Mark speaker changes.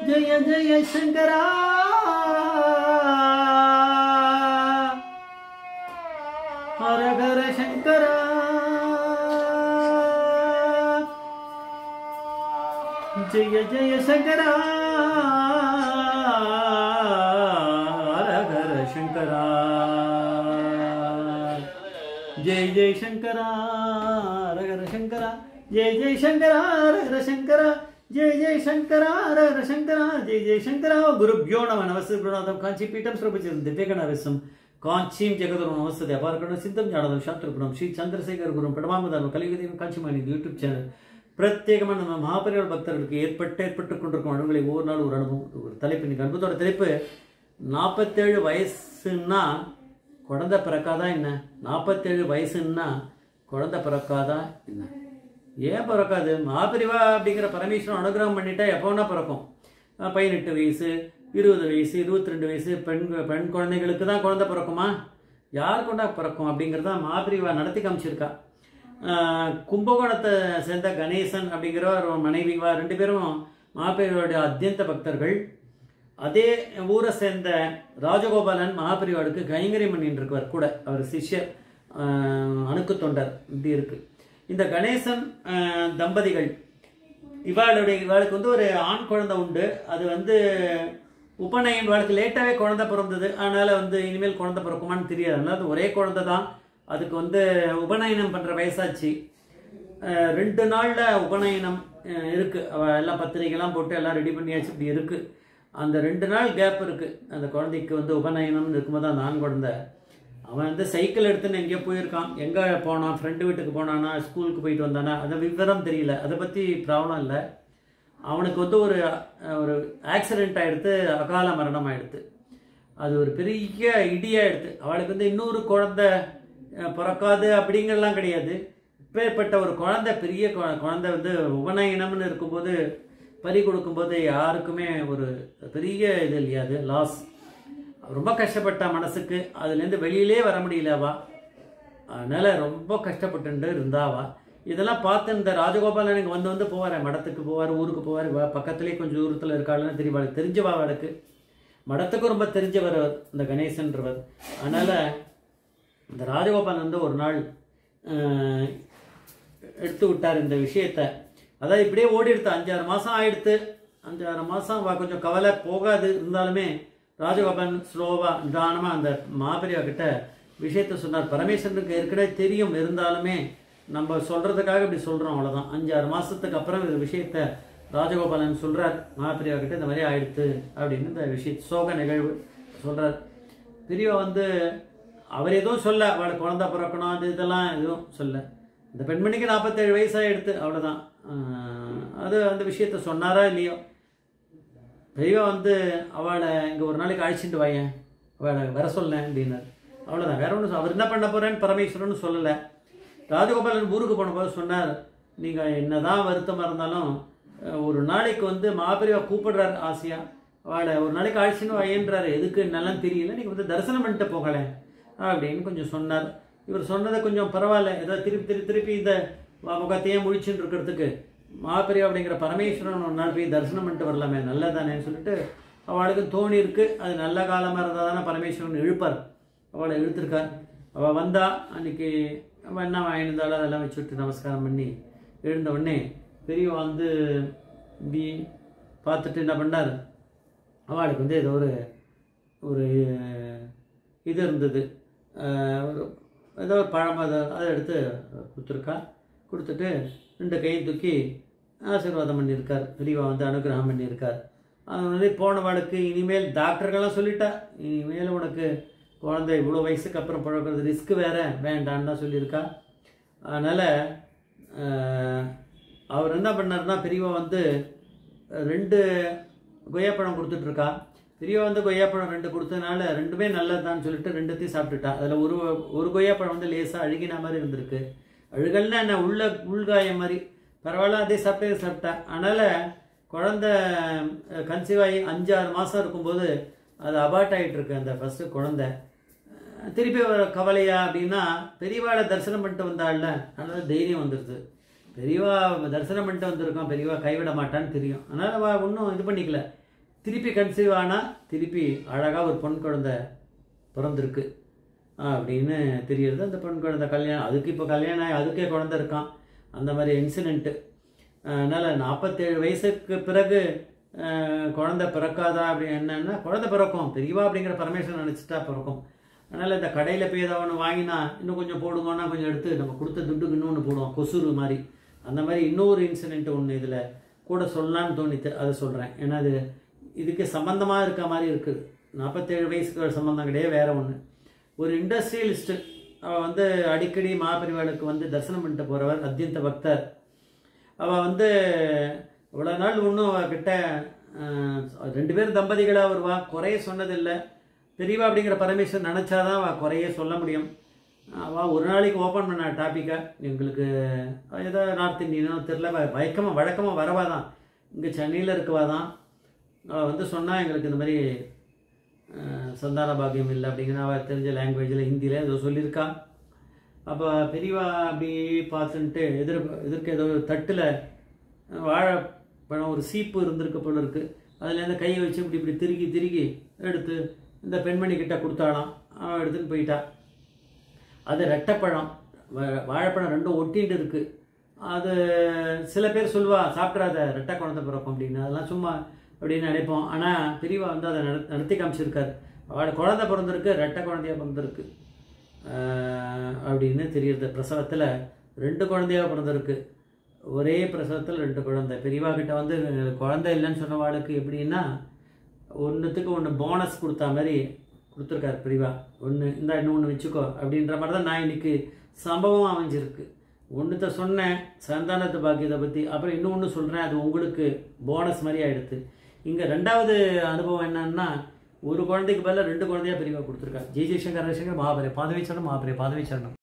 Speaker 1: ஜெய ஜெய சங்கரா ஹர ஹர சங்கரா ஜெய ஜெய சங்கரா ஹர ஹர சங்கரா ஜெய ஜெய சங்கரா ஹர ஹர சங்கரா ஜெய ஜெய சங்கரா ஹர ஹர சங்கரா ஜெய ஜெய சங்கரா ஹர ஹர சங்கரா ஜெய ஜெய சங்கரா குருப்யோ நம நமஸ்தே குருநாதம் காஞ்சி பீఠம் ஸ்ரபச்சிரம் திவ்யகணாவிசம் காஞ்சிம் ஜெகதுரு நமஸ்தே அபாரகண சித்தம் ஜானதம் சாஸ்திரகுணம் ஸ்ரீ சந்திரசேகர் குரும் பிரமாமதானம் கலியுகதேவம் காஞ்சிமானி யூடியூப் சேனல் பிரத்யேகமாக நம்ம மகாபரிவார் பக்தர்களுக்கு ஏற்பட்டு ஏற்பட்டு கொண்டிருக்கும் அனுபவங்களை ஒவ்வொரு நாள் ஒரு அனுபவம் ஒரு தலைப்பு இன்னைக்கு அனுபவத்தோட தலைப்பு நாற்பத்தேழு வயசுன்னா குழந்தை பிறக்காதா என்ன நாற்பத்தேழு வயசுன்னா குழந்தை பிறக்காதா என்ன ஏன் பிறக்காது மகாபரிவா அப்படிங்கிற பரமேஸ்வரன் அனுகிரகம் பண்ணிட்டா எப்போ வேணா பிறக்கும் அஹ் பதினெட்டு வயசு இருபது வயசு இருபத்தி ரெண்டு வயசு பெண் பெண் குழந்தைகளுக்கு தான் குழந்தை பிறக்குமா யார் கொண்டா பிறக்கும் அப்படிங்கிறத மகாபரிவா நடத்தி காமிச்சிருக்கா ஆஹ் கும்பகோணத்தை சேர்ந்த கணேசன் அப்படிங்கிற ஒரு மனைவிவா ரெண்டு பேரும் மகாபெரிவாருடைய அத்தியந்த பக்தர்கள் அதே ஊரை சேர்ந்த ராஜகோபாலன் மகாபெரிவாளுக்கு கைங்கரியம் பண்ணிட்டு இருக்கவர் கூட அவர் சிஷ்யர் ஆஹ் அணுக்கு தொண்டர் இப்படி இருக்கு இந்த கணேசன் ஆஹ் தம்பதிகள் இவாளுடைய இவாளுக்கு வந்து ஒரு ஆண் குழந்தை உண்டு அது வந்து உபநயன் இவாளுக்கு லேட்டாகவே குழந்தை பிறந்தது அதனால வந்து இனிமேல் குழந்தை பிறக்குமான்னு தெரியாது அதனால அது ஒரே குழந்தை தான் அதுக்கு வந்து உபநயனம் பண்ணுற வயசாச்சு அஹ் ரெண்டு நாளில் உபநயனம் அஹ் இருக்கு அவ எல்லாம் பத்திரிகைலாம் போட்டு எல்லாம் ரெடி பண்ணியாச்சு இப்படி இருக்கு அந்த ரெண்டு நாள் கேப் இருக்கு அந்த குழந்தைக்கு வந்து உபநயனம்னு இருக்கும்போது அந்த ஆண் குழந்தை அவன் வந்து சைக்கிள் எடுத்துன்னு எங்கேயோ போயிருக்கான் எங்கே போனான் ஃப்ரெண்டு வீட்டுக்கு போனானா ஸ்கூலுக்கு போயிட்டு வந்தானா அந்த விவரம் தெரியல அதை பற்றி ப்ராப்ளம் இல்லை அவனுக்கு வந்து ஒரு அஹ், ஒரு ஆக்சிடென்ட் ஆயிடுத்து அகால மரணம் ஆயிடுத்து அது ஒரு பெரிய இடியாயிடுத்து அவளுக்கு வந்து இன்னொரு குழந்தை அஹ், பிறக்காது அப்படிங்கிறலாம் கிடையாது இப்பேற்பட்ட ஒரு குழந்தை பெரிய குழ- குழந்தை வந்து உபநயனம்னு இருக்கும்போது பறி கொடுக்கும்போது யாருக்குமே ஒரு பெரிய இது இல்லையா அது லாஸ் ரொம்ப கஷ்டப்பட்ட மனசுக்கு அதுலேருந்து வெளியிலே வர முடியல அவ அதனால ரொம்ப கஷ்டப்பட்டு இருந்தாவா இதெல்லாம் பார்த்து இந்த ராஜகோபாலன் எனக்கு வந்து வந்து போவார் மடத்துக்கு போவார் ஊருக்கு போவார் பக்கத்துலேயே கொஞ்சம் தூரத்தில் இருக்காளுன்னு தெரியும் அவளுக்கு தெரிஞ்சவா அவளுக்கு மடத்துக்கும் ரொம்ப தெரிஞ்சவர் அவர் இந்த கணேசன்றவர் அதனால இந்த ராஜகோபாலன் வந்து ஒரு நாள் அஹ், எடுத்து விட்டார் இந்த விஷயத்த அதாவது இப்படியே ஓடி எடுத்து அஞ்சாறு மாதம் ஆயிடுத்து அஞ்சாறு மாதம் கொஞ்சம் கவலை போகாது இருந்தாலுமே ராஜகோபாலன் ஸ்லோவா நிதானமாக அந்த மாபெரியா கிட்ட விஷயத்த சொன்னார் பரமேஸ்வரனுக்கு ஏற்கனவே தெரியும் இருந்தாலுமே நம்ம சொல்றதுக்காக இப்படி சொல்றோம் அவ்வளவுதான் அஞ்சாறு மாசத்துக்கு அப்புறம் இந்த விஷயத்த ராஜகோபாலன் சொல்றார் மகாபிரியா கிட்ட இந்த மாதிரி ஆயிடுத்து அப்படின்னு இந்த விஷய சோக நிகழ்வு சொல்றார் பெரியவா வந்து அவர் எதுவும் சொல்ல அவளுக்கு குழந்தை பிறக்கணும் அது இதெல்லாம் எதுவும் சொல்ல இந்த பெண்மணிக்கு நாற்பத்தேழு வயசாகிடுத்து அவ்வளோதான் அது அந்த விஷயத்த சொன்னாரா இல்லையோ பெரியவா வந்து அவளை இங்கே ஒரு நாளைக்கு அழைச்சிட்டு வாயேன் அவளை வர சொல்லேன் அப்படின்னார் அவ்வளோதான் வேற ஒன்றும் அவர் என்ன பண்ண போறேன்னு பரமேஸ்வரன் சொல்லலை ராஜகோபாலன் ஊருக்கு போனபோது சொன்னார் நீங்கள் என்னதான் வருத்தமாக இருந்தாலும் அஹ், ஒரு நாளைக்கு வந்து மாபெரிவா கூப்பிடுறாரு ஆசையா அவளை ஒரு நாளைக்கு அழைச்சின்னு வாயேன்றாரு எதுக்கு என்னெல்லாம் தெரியல நீங்கள் வந்து தரிசனம் பண்ணிட்டு போகலை அப்படின்னு கொஞ்சம் சொன்னார் இவர் சொன்னதை கொஞ்சம் பரவாயில்ல ஏதோ திருப்பி திருப்பி திருப்பி இந்த முகத்தையே முழிச்சுட்டு இருக்கிறதுக்கு மாபெரியா அப்படிங்கிற பரமேஸ்வரன் ஒரு நாள் போய் தரிசனம் பண்ணிட்டு வரலாமே நல்லதானேன்னு சொல்லிட்டு அவளுக்கு தோணி இருக்கு அது நல்ல காலமாக இருந்தால் தானே பரமேஸ்வரன் இழுப்பார் அவளை இழுத்துருக்கார் அவள் வந்தா அன்னைக்கு அவள் என்ன வாங்கியிருந்தாலும் அதெல்லாம் வச்சு விட்டு நமஸ்காரம் பண்ணி எழுந்த உடனே பெரியவா வந்து இப்படி பார்த்துட்டு என்ன பண்ணார் அவளுக்கு வந்து ஏதோ ஒரு ஒரு இது இருந்தது அஹ், ஒரு ஏதோ ஒரு பழம் அதை அதை எடுத்து கொடுத்துருக்கா கொடுத்துட்டு ரெண்டு கையும் தூக்கி ஆசீர்வாதம் பண்ணியிருக்கார் பெரியவா வந்து அனுகிரகம் பண்ணியிருக்கார் அது வந்து போனவாளுக்கு இனிமேல் டாக்டர்கள்லாம் சொல்லிட்டா இனிமேல் உனக்கு குழந்தை இவ்வளோ வயசுக்கு அப்புறம் பழக்கிறது ரிஸ்க் வேற வேண்டான்னு தான் சொல்லியிருக்கா அதனால் அவர் என்ன பண்ணாருன்னா பெரியவா வந்து ரெண்டு கொய்யாப்பழம் கொடுத்துட்ருக்கா பெரியவா வந்து கொய்யாப்பழம் ரெண்டு கொடுத்ததுனால ரெண்டுமே நல்லதுதான்னு சொல்லிட்டு ரெண்டுத்தையும் சாப்பிட்டுட்டா அதில் ஒரு ஒரு கொய்யாப்பழம் வந்து லேசாக அழுகின மாதிரி இருந்திருக்கு அழுகல்னா என்ன உள்ள உள்காயம் மாதிரி பரவாயில்ல அதே சாப்பிட்டே சாப்பிட்டா அதனால் குழந்தை கன்சீவ் ஆகி அஞ்சாறு மாதம் இருக்கும்போது அது அபார்ட் ஆகிட்டு இருக்கு அந்த ஃபஸ்ட்டு குழந்தை அஹ் திருப்பி ஒரு கவலையா அப்படின்னா பெரியவாளை தரிசனம் பண்ணிட்டு வந்தாள்ல அதனால தைரியம் வந்துடுது பெரியவா தரிசனம் பண்ணிட்டு வந்திருக்கோம் பெரியவா கைவிட மாட்டான்னு தெரியும் அதனால் அவள் ஒன்றும் இது பண்ணிக்கல திருப்பி கன்சீவ் ஆனால் திருப்பி அழகாக ஒரு பொன் குழந்தை பிறந்திருக்கு அப்படின்னு தெரியுது அந்த பெண் குழந்தை கல்யாணம் அதுக்கு இப்போ கல்யாணம் ஆகி அதுக்கே குழந்தை இருக்கான் அந்த மாதிரி இன்சிடெண்ட்டு அதனால் நாற்பத்தேழு வயசுக்கு பிறகு அஹ், குழந்தை பிறக்காதா அப்படி என்னன்னா குழந்தை பிறக்கும் பெரியவா அப்படிங்கிற பரமேஸ்வரன் நினச்சிட்டா பிறக்கும் அதனால் இந்த கடையில் போய் ஏதாவது ஒன்று வாங்கினா இன்னும் கொஞ்சம் போடுங்கன்னா கொஞ்சம் எடுத்து நம்ம கொடுத்த துட்டுக்கு இன்னொன்று போடுவோம் கொசுறு மாதிரி அந்த மாதிரி இன்னொரு இன்சிடெண்ட் ஒன்று இதில் கூட சொல்லலாம்னு தோணித்து அதை சொல்கிறேன் ஏன்னா அது இதுக்கு சம்மந்தமாக இருக்க மாதிரி இருக்குது நாற்பத்தேழு வயசுக்கு சம்மந்தம் கிடையாது வேற ஒன்று ஒரு இண்டஸ்ட்ரியலிஸ்ட்டு அவள் வந்து அடிக்கடி மாபெரிவாளுக்கு வந்து தரிசனம் பண்ணிட்டு போகிறவர் அத்தியந்த பக்தர் அவள் வந்து இவ்வளோ நாள் ஒன்றும் அவகிட்ட அஹ், ரெண்டு பேரும் தம்பதிகளாக வருவா குறைய சொன்னதில்லை பெரியவா அப்படிங்கிற பரமேஸ்வரன் நினச்சாதான் அவள் குறைய சொல்ல முடியும் அவள் ஒரு நாளைக்கு ஓப்பன் பண்ண டாப்பிக்கை எங்களுக்கு ஏதோ நார்த் இந்தியனோ தெரில வழக்கமாக வழக்கமாக வரவா தான் இங்கே சென்னையில் இருக்கவா தான் அவள் வந்து சொன்னால் எங்களுக்கு இந்த மாதிரி அஹ், சந்தான பாக்கியம் இல்லை அப்படிங்கிற அவள் தெரிஞ்ச லாங்குவேஜில் ஹிந்தியில் ஏதோ சொல்லியிருக்கா அப்போ பெரியவா அப்படி பார்த்துன்ட்டு எதிர் எதிர்க்க ஏதோ ஒரு தட்டில் வாழைப்பழம் ஒரு சீப்பு இருந்திருக்கு போல இருக்கு அதுலேருந்து கையை வச்சு இப்படி இப்படி திருகி திருகி எடுத்து இந்த பெண்மணி கிட்ட கொடுத்தாளாம் அவன் எடுத்துன்னு போயிட்டா அது ரெட்டைப்பழம் வா- வாழைப்பழம் ரெண்டும் ஒட்டிட்டு இருக்கு அது சில பேர் சொல்லுவா சாப்பிட்றாத ரெட்டை குழந்தை பிறக்கும் அப்படின்னு அதெல்லாம் சும்மா அப்படின்னு நினைப்போம் ஆனால் பெரியவா வந்து அதை நட- நடத்தி காமிச்சிருக்காரு அவளோட குழந்தை பிறந்திருக்கு ரெட்டை குழந்தையா பிறந்திருக்கு ஆஹ் அப்படின்னு தெரியுது பிரசவத்தில் ரெண்டு குழந்தையா பிறந்திருக்கு ஒரே பிரசவத்தில் ரெண்டு குழந்தை பெரியவா கிட்ட வந்து குழந்தை இல்லைன்னு சொன்னவாளுக்கு எப்படின்னா ஒன்றுத்துக்கு ஒன்று போனஸ் கொடுத்தா மாதிரி கொடுத்துருக்காரு பெரியவா ஒன்று இந்த இன்னொன்று வச்சுக்கோ அப்படின்ற மாதிரி தான் நான் இன்னைக்கு சம்பவம் அமைஞ்சிருக்கு ஒன்றுத்த சொன்னேன் சந்தானத்து பாக்கியத்தை பற்றி அப்புறம் இன்னொன்று சொல்கிறேன் அது உங்களுக்கு போனஸ் மாதிரி ஆயிடுது இங்கே ரெண்டாவது அனுபவம் என்னன்னா ஒரு குழந்தைக்கு பதிலாக ரெண்டு குழந்தையா பெரியவா கொடுத்துருக்கா ஜெய் ஜெய்சங்கர் ரவிசங்கர் மகாபெரிய பாதவி சரணம் மகாபெரிய பாதவி சரணம்